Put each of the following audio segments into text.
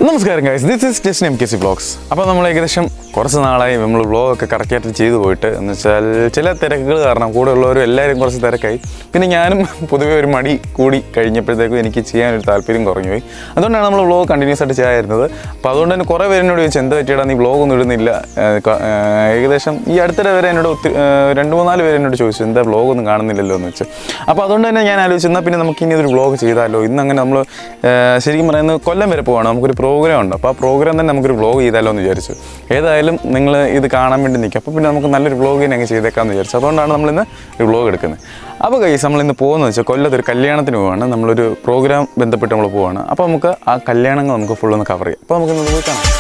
നമസ്കാരം guys this is just M K C vlogs അപ്പോൾ നമ്മൾ ഏകദേശം കുറച്ച് നാളായി നമ്മൾ വ്ളോഗൊക്കെ കറക്റ്റായിട്ട് ചെയ്തു പോയിട്ട് എന്ന് വെച്ചാൽ ചില തിരക്കുകൾ കാരണം കൂടെ ഉള്ളവരും എല്ലാവരും കുറച്ച് തിരക്കായി പിന്നെ ഞാനും പൊതുവേ ഒരു മടി കൂടി കഴിഞ്ഞപ്പോഴത്തേക്കും എനിക്ക് ചെയ്യാനൊരു താല്പര്യം കുറഞ്ഞു പോയി അതുകൊണ്ടാണ് നമ്മൾ വ്ളോഗ് കണ്ടിന്യൂസ് ആയിട്ട് ചെയ്യാതിരുന്നത് അപ്പോൾ അതുകൊണ്ട് തന്നെ കുറേ പേര് എന്നോട് ചോദിച്ചു എന്താ പറ്റിയടാ നീ വ്ളോഗ് ഒന്നും ഇടുന്നില്ല ഏഹ് ക- ഏഹ് ഏകദേശം ഈ അടുത്തിടെ വരെ എന്നോട് ഒത്തിരി ഏഹ് രണ്ട് മൂന്നാല് പേര് എന്നോട് ചോദിച്ചു എന്താ വ്ളോഗ് ഒന്നും കാണുന്നില്ലല്ലോ എന്ന് വെച്ച് അപ്പോൾ അതുകൊണ്ട് തന്നെ ഞാൻ ആലോചിച്ചു എന്നാൽ പിന്നെ നമുക്ക് ഇനി ഒരു വ്ളോഗ് ചെയ്താലോ ഇന്ന് അങ്ങനെ നമ്മൾ ശരിക്കും പറയുന്നത് കൊല്ലം വരെ പോവാണ് നമുക്കൊരു പ്രോഗ്രാം ഉണ്ട് അപ്പോൾ ആ പ്രോഗ്രാം തന്നെ നമുക്കൊരു വ്ളോഗ് ചെയ്താലോ എന്ന് വിചാരിച്ചു ഏതായാലും നിങ്ങൾ ഇത് കാണാൻ വേണ്ടി നിൽക്കും അപ്പോൾ പിന്നെ നമുക്ക് നല്ലൊരു വ്ളോഗ് തന്നെ അങ്ങ് ചെയ്തേക്കാമെന്ന് വിചാരിച്ചു അതുകൊണ്ടാണ് നമ്മളിന്ന് ഒരു വ്ളോഗ് എടുക്കുന്നത് അപ്പോൾ കൈസ് നമ്മളിന്ന് പോകുന്നത് വെച്ചാൽ കൊല്ലത്ത് ഒരു കല്യാണത്തിന് പോവാണ് നമ്മളൊരു പ്രോഗ്രാം ബന്ധപ്പെട്ട് നമ്മൾ പോവാണ് അപ്പോൾ നമുക്ക് ആ കല്യാണങ്ങൾ നമുക്ക് ഫുൾ ഒന്ന് കവർ ചെയ്യാം അപ്പോൾ നമുക്ക് ഇന്ന് പോയി കാണാം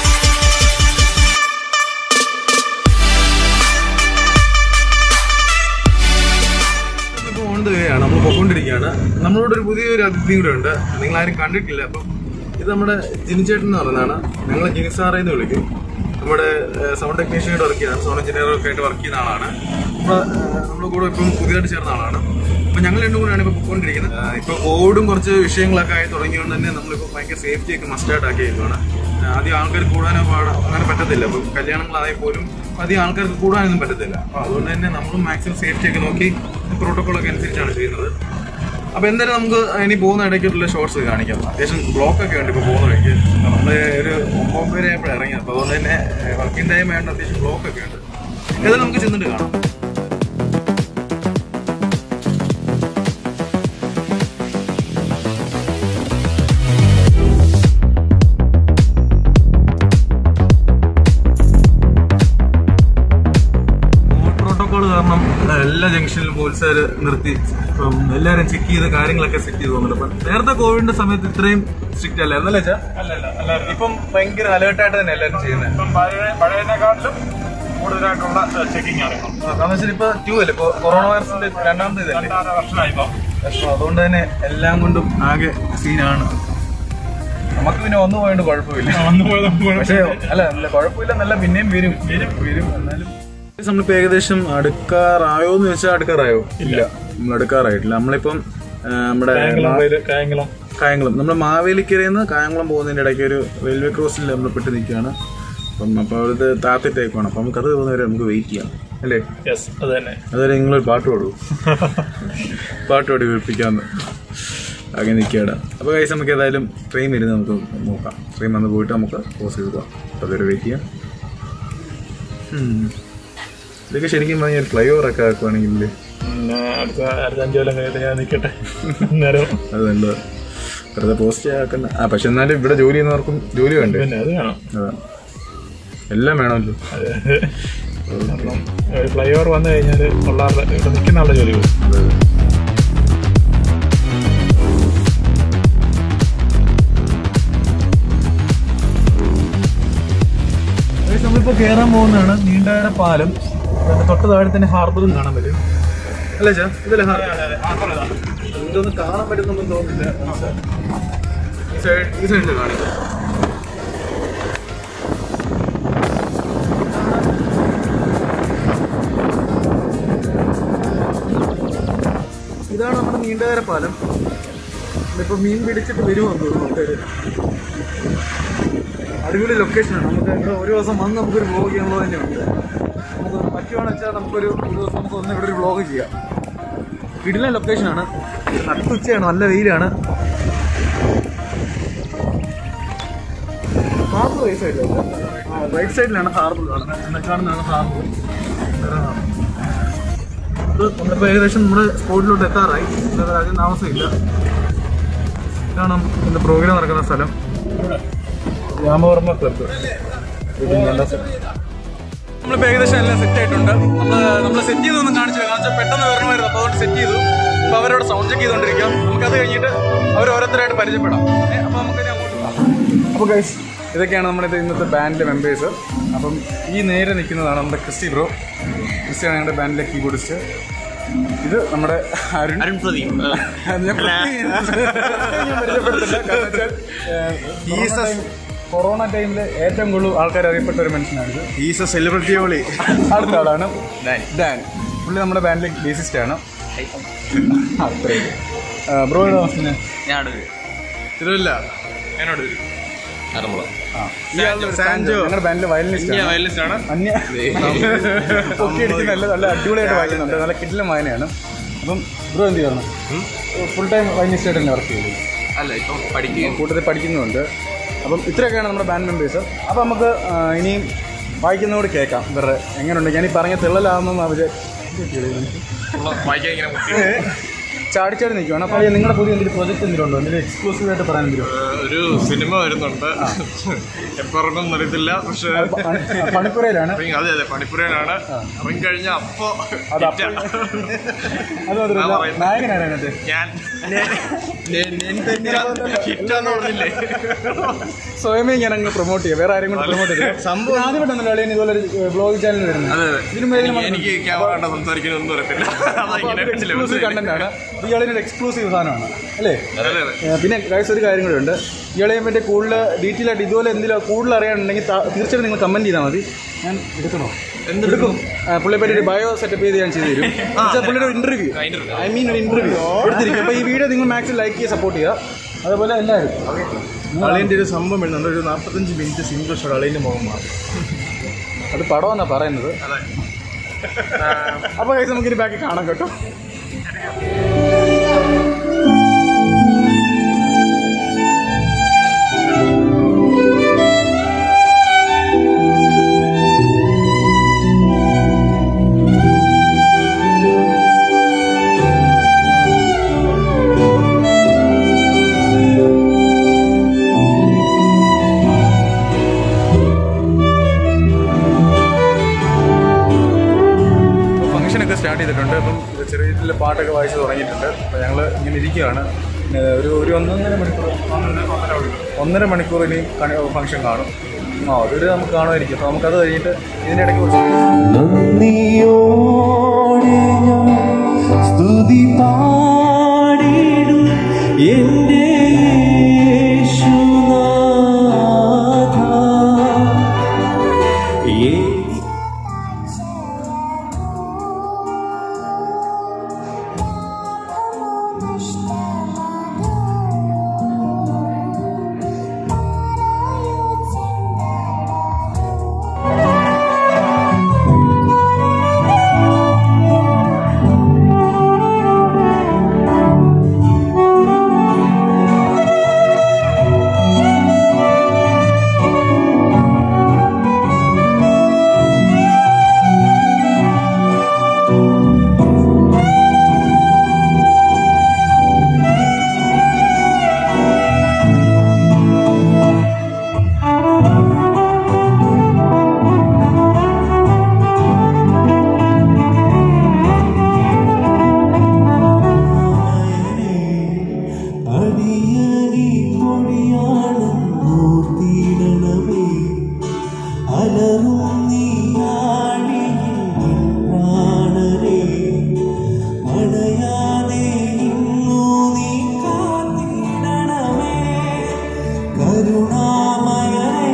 ഇപ്പോൾ ഓൺ ദ വേ ആണ് നമ്മൾ പൊക്കോണ്ടിരിക്കുകയാണ് നമ്മളോട് ഒരു പുതിയൊരു അതിഥി കൂടെ ഉണ്ട് നിങ്ങൾ ആരും കണ്ടിട്ടില്ല അപ്പം ഇത് നമ്മുടെ ജിനിച്ചേട്ടൻ എന്ന് പറയുന്നതാണ് ഞങ്ങൾ ജിനി സാറേ എന്ന് വിളിക്കും നമ്മുടെ സൗണ്ട് ടെക്നീഷ്യനായിട്ട് വർക്ക് ചെയ്യുന്നതാണ് സൗണ്ട് എഞ്ചിനീയറൊക്കെ ആയിട്ട് വർക്ക് ചെയ്യുന്ന ആളാണ് നമ്മൾ നമ്മുടെ കൂടെ ഇപ്പം പുതിയതായിട്ട് ചേർന്ന ആളാണ് അപ്പം ഞങ്ങൾ രണ്ടും കൂടെയാണ് ഇപ്പോൾ പൊക്കോണ്ടിരിക്കുന്നത് ഇപ്പോൾ കോവിഡും കുറച്ച് വിഷയങ്ങളൊക്കെ ആയി തുടങ്ങിയതുകൊണ്ട് തന്നെ നമ്മളിപ്പോൾ ഭയങ്കര സേഫ്റ്റി ഒക്കെ മസ്റ്റായിട്ട് ആക്കിയിരിക്കുകയാണ് ആദ്യം ആൾക്കാർ കൂടാനോ പാടാ അങ്ങനെ പറ്റത്തില്ല അപ്പം കല്യാണങ്ങളായാൽ പോലും അധികം ആൾക്കാർക്ക് കൂടാനൊന്നും പറ്റത്തില്ല അപ്പോൾ അതുകൊണ്ട് തന്നെ നമ്മളും മാക്സിമം സേഫ്റ്റി ഒക്കെ നോക്കി പ്രോട്ടോക്കോളൊക്കെ അനുസരിച്ചാണ് ചെയ്യുന്നത് അപ്പോൾ എന്തായാലും നമുക്ക് ഇനി പോകുന്ന ഇടയ്ക്കുള്ള ഷോർട്സ് കാണിക്കാം അത്യാവശ്യം ബ്ലോക്ക് ഒക്കെ ഉണ്ട് ഇപ്പോൾ പോകുന്ന വഴിക്ക് നമ്മൾ ഒരു ഒമ്പത് പേരെ ആയപ്പോഴാണ് ഇറങ്ങിയത് അപ്പോൾ അതുകൊണ്ട് തന്നെ വർക്കിംഗ് ടൈം ആയതുകൊണ്ട് അത്യാവശ്യം ബ്ലോക്ക് ഒക്കെ ഉണ്ട് ഏതായാലും നമുക്ക് ചെന്നിട്ട് കാണാം കോവിഡ് പ്രോട്ടോകോൾ കാരണം എല്ലാ ജംഗ്ഷനിലും പോലീസുകാർ നിർത്തി ഇപ്പം എല്ലാവരും ചെക്ക് ചെയ്ത് കാര്യങ്ങളൊക്കെ സെറ്റ് ചെയ്ത് പോകുന്നുണ്ട് അപ്പം നേരത്തെ കോവിഡിന്റെ സമയത്ത് ഇത്രയും സ്ട്രിക്റ്റ് അല്ലായിരുന്നു അല്ലേ ചാ ഇപ്പം ഭയങ്കര അലേർട്ടായിട്ട് തന്നെ എല്ലാവരും ചെയ്യുന്നത് ഇപ്പം പഴയ പഴയതിനെക്കാട്ടിലും കൂടുതലായിട്ടുള്ള ചെക്കിംഗ് ആണ് ഇപ്പം കാരണം വെച്ചാൽ ഇപ്പൊ ടു അല്ലേ ഇപ്പൊ കൊറോണ വൈറസിന്റെ രണ്ടാമത്തെ ഇതല്ലേ രണ്ടാമത്തെ വർഷമായി ഇപ്പം അപ്പൊ അതുകൊണ്ട് തന്നെ എല്ലാം കൊണ്ടും ആകെ സീനാണ് നമുക്ക് പിന്നെ ഒന്നും പോയിട്ട് കുഴപ്പമില്ല വന്നു പോയത് പക്ഷേ അല്ല അല്ല കുഴപ്പമില്ല നല്ല പിന്നെയും വരും വരും വരും എന്നാലും നമ്മളിപ്പോ ഏകദേശം അടുക്കാറായോ എന്ന് വെച്ചാൽ അടുക്കാറായോ ഇല്ല നമ്മൾ അടുക്കാറായിട്ടില്ല നമ്മളിപ്പം ആ, നമ്മുടെ കായംകുളം കായംകുളം കായംകുളം നമ്മൾ മാവേലിക്കരയിൽ നിന്ന് കായംകുളം പോകുന്നതിന്റെ ഇടയ്ക്ക് ഒരു റെയിൽവേ ക്രോസിൽ നമ്മൾ പെട്ട് നിൽക്കുകയാണ് അപ്പം അപ്പോൾ അവിടുത്തെ താത്തിട്ടേക്കാണ് അപ്പം നമുക്ക് അത് പോകുന്നവരെ നമുക്ക് വെയിറ്റ് ചെയ്യാം അല്ലേ യെസ് അത് തന്നെ അതുവരെ നിങ്ങളൊരു പാട്ട് പാടൂ പാട്ട് പാടി വിളിപ്പിക്കാമെന്ന് ആകെ നിൽക്കുകയാണ് അപ്പോൾ കൈസ് നമുക്ക് ഏതായാലും ട്രെയിൻ വരുന്നത് നമുക്ക് നോക്കാം ട്രെയിൻ വന്ന് പോയിട്ട് നമുക്ക് പോസ് ചെയ്ത് പോകാം അപ്പോൾ അതുവരെ വെയിറ്റ് ചെയ്യാം ഉം. ഇതൊക്കെ ശരിക്കും പറഞ്ഞാൽ ഒരു ഫ്ലൈ ഓവർ ഒക്കെ ആക്കുവാണെങ്കിൽ പിന്നെ അടുത്ത അടുത്ത അഞ്ചു കൊല്ലം കഴിഞ്ഞിട്ട് ഞാൻ നിൽക്കട്ടെ അന്നേരം അത് നല്ലത് വെറുതെ പോസ്റ്റ് ആക്കണ്ട ആ പക്ഷെ എന്നാലും ഇവിടെ ജോലി ചെയ്യുന്നവർക്കും ജോലി വേണ്ടേ പിന്നെ അത് വേണം അതാ എല്ലാം വേണമല്ലോ അതെ അപ്പം ഒരു ഫ്ലൈ ഓവർ വന്നു കഴിഞ്ഞാൽ ഉള്ള ആളുടെ ഇവിടെ നിൽക്കുന്ന ആളുടെ ജോലി പോകും അതെ അതെ. Guys, നമ്മളിപ്പോ കേറാൻ പോകുന്നതാണ് നീണ്ടാര പാലം അതിന്റെ തൊട്ട് താഴെ തന്നെ ഹാർബറും കാണാൻ പറ്റും അല്ലേ ചാ ഇതല്ലേ ഹാർബർ ഇതൊന്നും കാണാൻ പറ്റുന്നൊന്നും തോന്നുന്നില്ല ഈ സൈഡ് ഈ സൈഡിൽ കാണിക്കാം ഇതാണ് നമ്മുടെ നീണ്ടകര പാലം ഇപ്പൊ മീൻ പിടിച്ചിട്ട് വരുമെന്ന് തോന്നുന്നു ആൾക്കാര്. അടിപൊളി ലൊക്കേഷനാണ് നമുക്ക് ഇവിടെ ഒരു ദിവസം വന്ന് നമുക്കൊരു വ്ളോഗ് ചെയ്യാനുള്ളത് തന്നെയുണ്ട് നമുക്ക് പറ്റുവാണെന്ന് വെച്ചാൽ നമുക്കൊരു ഒരു ദിവസം നമുക്ക് ഒന്ന് ഇവിടെ ഒരു വ്ളോഗ് ചെയ്യാം ഇടില ലൊക്കേഷനാണ് നട്ടുച്ചയാണ് നല്ല വെയിലാണ് ഹാർബർ റൈറ്റ് സൈഡിലല്ല റൈറ്റ് സൈഡിലാണ് ഹാർബർ കാണുന്നത് എന്നെ കാണുന്നതാണ് ഹാർബർ ഇത് നമ്മളിപ്പോൾ ഏകദേശം നമ്മുടെ സ്പോട്ടിലോട്ട് എത്താറായി ഇവിടെ അധികം താമസമില്ല ഇതാണ് ഇന്ന് പ്രോഗ്രാം നടക്കുന്ന സ്ഥലം രാമവർമ്മ ക്ലബ്ബ് നമ്മളിപ്പോൾ ഏകദേശം എല്ലാം സെറ്റ് ആയിട്ടുണ്ട് നമ്മൾ നമ്മൾ സെറ്റ് ചെയ്തൊന്നും കാണിച്ചില്ല കാരണം വെച്ചാൽ പെട്ടെന്ന് വരണമായിരുന്നു അപ്പോൾ അതുകൊണ്ട് സെറ്റ് ചെയ്തു അപ്പോൾ അവരോട് സൗണ്ട് ചെക്ക് ചെയ്തുകൊണ്ടിരിക്കാം നമുക്കത് കഴിഞ്ഞിട്ട് അവർ ഓരോരുത്തരായിട്ട് പരിചയപ്പെടാം ഏ, അപ്പോൾ നമുക്ക് ഇനി അങ്ങോട്ട് പോകാം അപ്പോൾ ഗൈസ് ഇതൊക്കെയാണ് നമ്മുടെ ഇത് ഇന്നത്തെ ബാൻഡിലെ മെമ്പേഴ്സ് അപ്പം ഈ നേരെ നിൽക്കുന്നതാണ് നമ്മുടെ ക്രിസ്റ്റി ബ്രോ ക്രിസ്റ്റിയാണ് ഞങ്ങളുടെ ബാൻഡിലെ കീബോർഡിസ്റ്റ് ഇത് നമ്മുടെ അരുൺ അരുൺ പ്രദീപ് ഞാൻ പ്രത്യേകം ഞാൻ പരിചയപ്പെടുത്തില്ല കാരണം വെച്ചാൽ ജീസസ് കൊറോണ ടൈമിൽ ഏറ്റവും കൂടുതൽ ആൾക്കാർ അറിയപ്പെട്ട ഒരു മനുഷ്യനാണ് ഈസ് എ സെലിബ്രിറ്റി ഓളി അടുത്ത ആളാണ് ഡാൻ പുള്ളി നമ്മുടെ ബാൻഡിലെ ബേസിസ്റ്റ് ആണ് അത്രയും ബ്രോ താമസിക്കുന്നത് ഞാൻ തിരുവല്ല എന്നോട് വരും ഞങ്ങളുടെ ബാൻഡിലെ വയലിനിസ്റ്റ് വയലിനിസ്റ്റാണ് അന്യ പൊക്കി അടിച്ച് നല്ല നല്ല അടിപൊളിയായിട്ട് വായിക്കുന്നുണ്ട് നല്ല കിഡിലും വായനയാണ് അപ്പം ബ്രോ എന്ത് ചെയ്യണം ഫുൾ ടൈം വയലിനിസ്റ്റ് ആയിട്ട് തന്നെ വർക്ക് ചെയ്യുന്നത് അല്ല ഇപ്പം പഠിക്കുകയും കൂട്ടത്തിൽ പഠിക്കുന്നുണ്ട് അപ്പം ഇത്രയൊക്കെയാണ് നമ്മുടെ ബാൻഡ് മെമ്പേഴ്സ് അപ്പം നമുക്ക് ആ, ഇനിയും വായിക്കുന്നതോട് കേൾക്കാം ഇവരുടെ എങ്ങനെയുണ്ട് ഞാൻ ഈ പറഞ്ഞ തെള്ളലാണെന്ന് അവർ വായിക്കാൻ ഇങ്ങനെ മുട്ടി. ചാടിച്ചാടി നിൽക്കുവാണ് അപ്പോൾ നിങ്ങളുടെ പുതിയ എന്തെങ്കിലും പ്രോജക്റ്റ് എന്തെങ്കിലും ഉണ്ടോ എന്തെങ്കിലും എക്സ്ക്ലൂസീവ് ആയിട്ട് പറയാൻ എന്തെങ്കിലും ഏഹ് ഒരു സിനിമ വരുന്നുണ്ട് എപ്പോ ഇറങ്ങും അറിയത്തില്ല പക്ഷെ പണിപ്പുരയിലാണ് അതെ അതെ പണിപ്പുരയിലാണ് ഇറങ്ങി കഴിഞ്ഞ അപ്പോ അത് അപ്പോൾ അത് മാത്രമല്ല പറയുന്നത്. നായകനാണ് അതിനകത്ത് ഞാൻ ഹിറ്റാന്ന് പറഞ്ഞില്ലേ സ്വയമേ ഞാൻ അങ്ങ് പ്രൊമോട്ട് ചെയ്യാം വേറെ ആരെയും കൊണ്ട് പ്രൊമോട്ട് ചെയ്യാം സംഭവം ആദ്യമായിട്ടാണല്ലോ അളിയൻ ഇതുപോലെ ഒരു ബ്ലോഗ് ചാനൽ വരുന്നത് അതെ ഇതിനു മേലെ എനിക്ക് എനിക്ക് ക്യാമറ കണ്ട സംസാരിക്കാനൊന്നും അറിയത്തില്ല അതാ ഇങ്ങനെ എക്സ്ക്ലൂസീവ് കണ്ടന്റ് ആണ് ഇയാളിനൊരു എക്സ്ക്ലൂസീവ് സാധനമാണ് അല്ലേ അതെ അതെ ഏ, പിന്നെ ഗൈസ് ഒരു കാര്യം കൂടെ ഉണ്ട് ഇയാളെയും പറ്റി കൂടുതൽ ഡീറ്റെയിൽ ആയിട്ട് ഇതുപോലെ എന്തെങ്കിലും കൂടുതൽ അറിയാനുണ്ടെങ്കിൽ ത- തീർച്ചയായിട്ടും നിങ്ങൾ കമന്റ് ചെയ്താൽ മതി ഞാൻ എടുക്കണോ എന്തെടുക്കും പുള്ളിയെ പറ്റി ഒരു ബയോ സെറ്റപ്പ് ചെയ്ത് ഞാൻ ചെയ്തു തരും എന്നുവെച്ചാൽ പുള്ളിയുടെ ഇന്റർവ്യൂ ഐ മീൻ ഒരു ഇന്റർവ്യൂ എടുത്തിരിക്കും അപ്പോൾ ഈ വീഡിയോ നിങ്ങൾ മാക്സിമം ലൈക്ക് ചെയ്യുക സപ്പോർട്ട് ചെയ്യുക അതുപോലെ എല്ലാവരും അളിയൻ്റെ ഒരു സംഭവം വരുന്നുണ്ട് ഒരു നാൽപ്പത്തഞ്ച് മിനിറ്റ് സിംഗിൾ ഷോട്ട് അളിയൻ്റെ മുഖം മാറും അത് പടമെന്നാണ് പറയുന്നത് അതെ അപ്പോൾ ഗൈസ് നമുക്കിനി ബാക്കി കാണാം കേട്ടോ ഫംഗ്ഷനൊക്കെ സ്റ്റാർട്ട് ചെയ്തിട്ടുണ്ട് അപ്പം ചെറിയ രീതിയിൽ പാട്ടൊക്കെ വായിച്ച് തുടങ്ങിയിട്ടുണ്ട് അപ്പോൾ ഞങ്ങൾ ഇങ്ങനെ ഇരിക്കുകയാണ് ഏഹ് ഒരു ഒരു ഒന്നൊന്നര മണിക്കൂർ ഒന്നര മണിക്കൂർ ഇനി ഫംഗ്ഷൻ കാണും ആ അതൊരു നമുക്ക് കാണുമായിരിക്കും അപ്പോൾ നമുക്കത് കഴിഞ്ഞിട്ട് ഇതിൻ്റെ ഇടയ്ക്ക് കുറച്ച് നന്ദിയോടെ ഞാൻ സ്തുതി പാടിടും എൻ്റെ യേശുനാഥ. എനിക്ക് അടിയനി പൊടിയാളും മൂർത്തിയിടണമേ അലറും നീയാഴിയിൽ പ്രാണരേ അണയാതെ ഇന്നു നീ കാത്തിടണമേ കരുണാമയനേ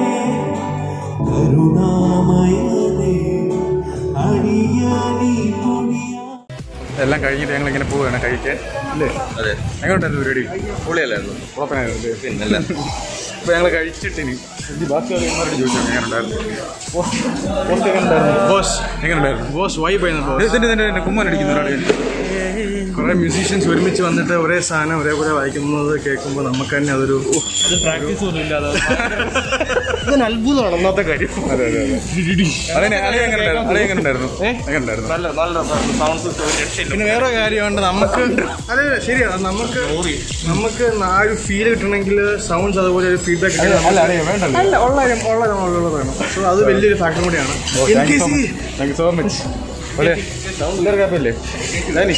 കരുണാമയനേ അടിയനി പൊടിയാ എല്ലാം കഴിഞ്ഞിട്ട് ഞങ്ങൾ ഇങ്ങനെ പോവുകയാണ് കഴിക്കാൻ അല്ലേ അതെ എങ്ങോട്ടായിരുന്നു പരിപാടി പൊളിയല്ലായിരുന്നു കുഴപ്പമായിരുന്നു പിന്നല്ല അപ്പോൾ ഞങ്ങൾ കഴിച്ചിട്ടിനി ഇത് ബാക്കി ആൾക്കാരോട് ചോദിച്ചു എങ്ങനെയുണ്ടായിരുന്നു പോസ്റ്റ് എങ്ങനെയുണ്ടായിരുന്നു ബോസ് എങ്ങനെയുണ്ടായിരുന്നു ബോസ് വൈബ് ആയിരുന്നു ഇതിൻ്റെ ഇതിൻ്റെ ഇതിൻ്റെ കുമ്മൻ അടിക്കുന്ന ഒരാൾ കുറേ മ്യൂസീഷ്യൻസ് ഒരുമിച്ച് വന്നിട്ട് ഒരേ സാധനം ഒരേപോലെ വായിക്കുന്നത് കേൾക്കുമ്പോൾ നമുക്ക് തന്നെ അതൊരു പ്രാക്ടീസ് പോലും ഇല്ലാതെ ഇതൊരു അത്ഭുതമാണ് ഒന്നാമത്തെ കാര്യം അതെ അതെ അതെ അതിനെ അത് എങ്ങനെയുണ്ടായിരുന്നു അത് എങ്ങനെയുണ്ടായിരുന്നു എങ്ങനെയുണ്ടായിരുന്നു നല്ല നല്ല സൗണ്ട് സിസ്റ്റം ഒരു രക്ഷയില്ല പിന്നെ വേറെ കാര്യമുണ്ട് നമുക്ക് അതെ ശരിയാണ് നമുക്ക് നമുക്ക് ആ ഒരു ഫീൽ കിട്ടണമെങ്കിൽ സൗണ്ട്സ് അതുപോലെ ഒരു ഫീഡ്ബാക്ക് അല്ല അതെ വേണ്ടല്ലോ അല്ല ഉള്ള കാര്യം ഉള്ള കാര്യം ഉള്ളത് വേണം സോ അത് വലിയൊരു ഫാക്ടർ കൂടിയാണ് In thank you case so ഈ- much thank you so much അല്ലേ എല്ലാവരും കാപ്പല്ലേ ഡാനി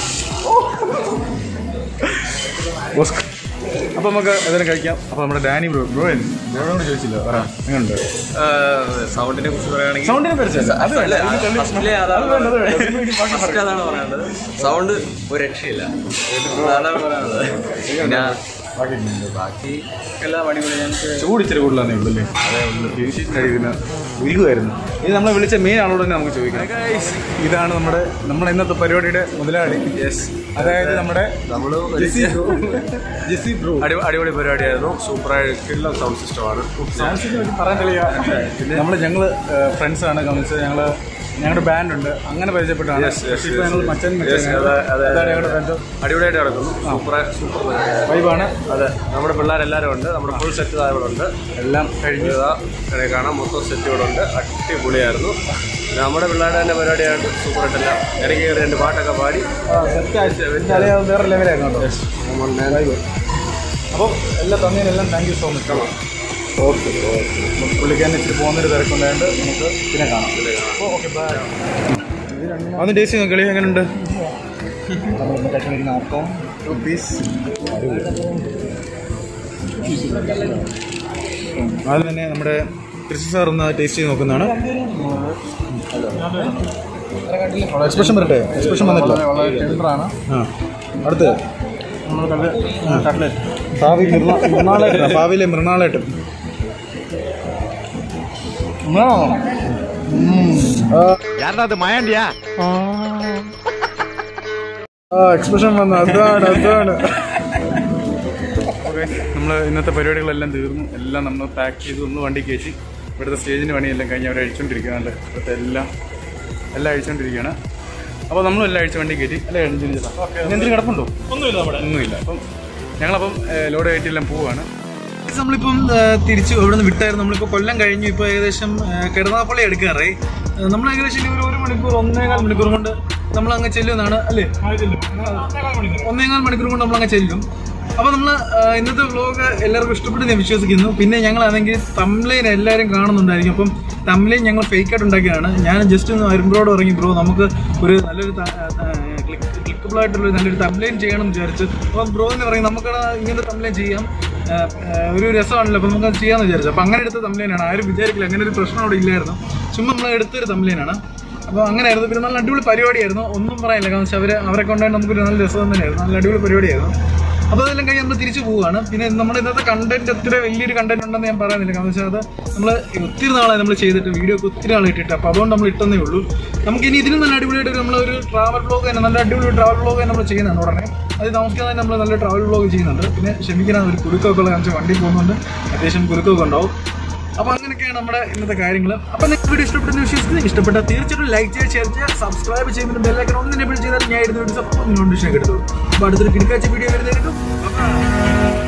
ബോസ് അപ്പോൾ നമുക്ക് ഏതായാലും കഴിക്കാം അപ്പോൾ നമ്മുടെ ഡാനി ബ്രോ ബ്രോ ബ്രോയോട് ചോദിച്ചില്ല പറ എങ്ങനെയുണ്ട് സൗണ്ടിനെ കുറിച്ച് പറയുകയാണെങ്കിൽ സൗണ്ടിനെ പരിചയം അത് വേണ്ട ഇത് തള്ളി- ഫസ്റ്റിലെ അതാണ് അത് വേണ്ട, അത് വേണ്ട. ഇത് ഇനി ബാക്കി ഫസ്റ്റ് അതാണ് പറയേണ്ടത് സൗണ്ട് ഒരു രക്ഷയില്ല അതാണ് പറയാനുള്ളത് പിന്നെ ബാക്കി ഇല്ല. ബാക്കി എല്ലാം അടിപൊളി ഞങ്ങൾക്ക് ചൂട് ഇച്ചിരി കൂടുതലാന്നേ ഉള്ളൂ അല്ലേ അതെ ഉള്ളൂ തീർച്ചയായിട്ടും ഇതിന് ഉരുകുമായിരുന്നു ഇത് നമ്മളെ വിളിച്ച മെയിൻ ആളോട് തന്നെ നമുക്ക് ചോദിക്കാം ഇതാണ് നമ്മുടെ നമ്മുടെ ഇന്നത്തെ പരിപാടിയുടെ മുതലാളി യെസ് അതായത് നമ്മുടെ നമ്മള് ജിസി ബ്രോ ജിസി ബ്രോ അടി- അടിപൊളി പരിപാടിയായിരുന്നു സൂപ്പറായി കിള്ള സൗണ്ട് സിസ്റ്റമാണ് സാംസങ്ങിനെ പറ്റി പറയാൻ തെളിയാ നമ്മൾ ഞങ്ങള് ഫ്രണ്ട്സ് ആണ് ഗമനിച്ചത് ഞങ്ങള് ഞങ്ങളുടെ ബാൻഡ് ഉണ്ട് അങ്ങനെ പരിചയപ്പെട്ടാണ് ഇപ്പൊ ഞങ്ങൾ മച്ചൻ Yes, അതെ, അതെ. അതാണ് ഞങ്ങളുടെ ബന്ധം അടിപൊളിയായിട്ട് നടക്കുന്നു സൂപ്പർ സൂപ്പർ പരിപാടി വൈബാണ് അതെ നമ്മുടെ പിള്ളേരെല്ലാവരും ഉണ്ട് നമ്മുടെ ഫുൾ സെറ്റ് താഴെ ഇവിടെ ഉണ്ട് എല്ലാം കഴിഞ്ഞു ഇതാ ഇവിടെ കാണാം മൊത്തം സെറ്റ് ഇവിടെ ഉണ്ട് അടിപൊളിയായിരുന്നു പിന്നെ നമ്മുടെ പിള്ളേരുടെ തന്നെ പരിപാടിയായിട്ട് സൂപ്പറായിട്ടെല്ലാം ഇടയ്ക്ക് കയറി രണ്ട് പാട്ടൊക്കെ പാടി എന്തായാലും വേറെ ലെവലായിരുന്നു കേട്ടോ അപ്പോൾ എല്ലാം തന്നതിനെല്ലാം thank you so much okay പുള്ളിക്കാരൻ ഇച്ചിരി പോകുന്നൊരു തിരക്കുണ്ടായിട്ട് നമുക്ക് പിന്നെ കാണാം അപ്പോൾ ഓക്കെ ബൈ അന്ന് ടേസ്റ്റ് നോക്കി കളി എങ്ങനെയുണ്ട് നോക്കാം പീസ് ആദ്യം തന്നെ നമ്മുടെ കൃഷി സാർ ഒന്ന് ടേസ്റ്റ് ചെയ്ത് നോക്കുന്നതാണ് എക്സ്പ്രഷൻ വരട്ടെ എക്സ്പ്രഷൻ വന്നിട്ടില്ല വളരെ ടെൻഡറാണ് ആ അടുത്ത് ഭാവി മൃണാളേട്ടൻ ഭാവിയിലെ മൃണാളേട്ടൻ ആ എക്സ്പ്രഷൻ വന്നു അതാണ് അതാണ് ഓക്കെ നമ്മൾ ഇന്നത്തെ പരിപാടികളെല്ലാം തീർന്നു എല്ലാം നമ്മൾ പാക്ക് ചെയ്ത് ഒന്ന് വണ്ടി കയറ്റി ഇവിടുത്തെ സ്റ്റേജിന് പണിയെല്ലാം കഴിഞ്ഞ് അവർ അഴിച്ചുകൊണ്ടിരിക്കുകയാണ് ഇവിടുത്തെ എല്ലാം എല്ലാം അഴിച്ചുകൊണ്ടിരിക്കുകയാണ് അപ്പോൾ നമ്മളും എല്ലാം അഴിച്ച് വണ്ടി കയറ്റി അല്ലേ എന്തെങ്കിലും കിടപ്പുണ്ടോ ഒന്നുമില്ല നമ്മുടെ ഒന്നുമില്ല അപ്പം ഞങ്ങളപ്പം ലോഡ് കയറ്റിയെല്ലാം പോവുകയാണ് നമ്മളിപ്പം തിരിച്ചു ഇവിടെ നിന്ന് വിട്ടായിരുന്നു നമ്മളിപ്പോൾ കൊല്ലം കഴിഞ്ഞു ഇപ്പോൾ ഏകദേശം കിടന്നാപ്പള്ളി എടുക്കാറായി നമ്മൾ ഏകദേശം ഇനി ഒരു ഒരു മണിക്കൂർ ഒന്നേകാൽ മണിക്കൂർ കൊണ്ട് നമ്മൾ അങ്ങ് ചെല്ലുന്നതാണ് അല്ലേ ഒന്നേകാൽ മണിക്കൂർ കൊണ്ട് നമ്മൾ അങ്ങ് ചെല്ലും അപ്പോൾ നമ്മൾ ഇന്നത്തെ വ്ലോഗ് എല്ലാവർക്കും ഇഷ്ടപ്പെട്ടു ഞാൻ വിശ്വസിക്കുന്നു പിന്നെ ഞങ്ങളാണെങ്കിൽ തംലൈൻ എല്ലാവരും കാണുന്നുണ്ടായിരിക്കും അപ്പം തംലൈൻ ഞങ്ങൾ ഫേക്ക് ആയിട്ട് ഉണ്ടാക്കിയതാണ് ഞാൻ ജസ്റ്റ് ഒന്ന് അരുമ്പ്രോട് ഇറങ്ങി ബ്രോ നമുക്ക് ഒരു നല്ലൊരു ക്ലിക്കബിൾ ആയിട്ടുള്ള നല്ലൊരു തംലൈൻ ചെയ്യണം എന്ന് വിചാരിച്ചു അപ്പം ബ്രോ എന്ന് പറയും നമുക്ക് ഇങ്ങനത്തെ തംലൈൻ ചെയ്യാം ആ, ആ, ഒരു രസമാണല്ലോ അപ്പം നമുക്ക് അത് ചെയ്യാമെന്ന് വിചാരിച്ചു അപ്പം അങ്ങനെ എടുത്ത തംലൈനാണ് ആരും വിചാരിക്കില്ല അങ്ങനെ ഒരു പ്രശ്നം അവിടെ ഇല്ലായിരുന്നു ചുമ്മാ നമ്മൾ എടുത്തൊരു തംലൈനാണ് അപ്പോൾ അങ്ങനെയായിരുന്നു പിന്നെ നല്ല അടിപൊളി പരിപാടിയായിരുന്നു ഒന്നും പറയാനില്ല കാരണം വെച്ചാൽ അവർ അവരെ കൊണ്ടുപോയി നമുക്കൊരു നല്ല രസം തന്നെയായിരുന്നു നല്ല അടിപൊളി പരിപാടിയായിരുന്നു അപ്പോൾ അതെല്ലാം കഴിഞ്ഞ് നമ്മൾ തിരിച്ചു പോവുകയാണ് പിന്നെ നമ്മുടെ ഇന്നത്തെ കണ്ടന്റ് ഒത്തിരി വലിയൊരു കണ്ടന്റ് ഉണ്ടെന്ന് ഞാൻ പറയുന്നില്ല കാരണം വെച്ചാൽ അത് നമ്മൾ ഒത്തിരി നാളായി നമ്മൾ ചെയ്തിട്ട് വീഡിയോ ഒക്കെ ഒത്തിരി നാൾ ഇട്ടിട്ട് അപ്പോൾ അതുകൊണ്ട് നമ്മൾ ഇട്ടെന്നേ ഉള്ളൂ നമുക്ക് ഇനി ഇതിലും നല്ല അടിപൊളിയായിട്ട് നമ്മൾ ഒരു ട്രാവൽ ബ്ലോഗ് തന്നെ നല്ല അടിപൊളി ട്രാവൽ ബ്ലോഗ് തന്നെ നമ്മൾ ചെയ്യുന്നുണ്ട് ഉടനെ അത് താമസിക്കാതെ തന്നെ നമ്മൾ നല്ല ട്രാവൽ ബ്ലോഗ് ചെയ്യുന്നുണ്ട് പിന്നെ ക്ഷമിക്കണം ഒരു കുലുക്കമൊക്കെ ഉള്ള കാരണം വണ്ടി പോകുന്നുണ്ട് അത്യാവശ്യം കുലുക്കമൊക്കെ ഉണ്ടാവും അപ്പോൾ അങ്ങനെയൊക്കെയാണ് നമ്മുടെ ഇന്നത്തെ കാര്യങ്ങൾ അപ്പോൾ നിങ്ങൾക്ക് വീഡിയോ ഇഷ്ടപ്പെട്ടെന്ന് വിശ്വസിക്കുന്നു ഇഷ്ടപ്പെട്ട തീർച്ചയായിട്ടും ലൈക്ക് ചെയ്യുക ഷെയർ ചെയ്യുക സബ്സ്ക്രൈബ് ചെയ്യുന്നതിന് ബെല്ലൈക്കൺ ഒന്നും എനേബിൾ ചെയ്താൽ ഞാൻ ഇടുന്ന വീഡിയോസ് അപ്പോൾ നോട്ടിഫിക്കേഷൻ എടുത്തു അപ്പോൾ അടുത്തൊരു കിടക്കാച്ച വീഡിയോ വരുന്നതായിരിക്കും Bye.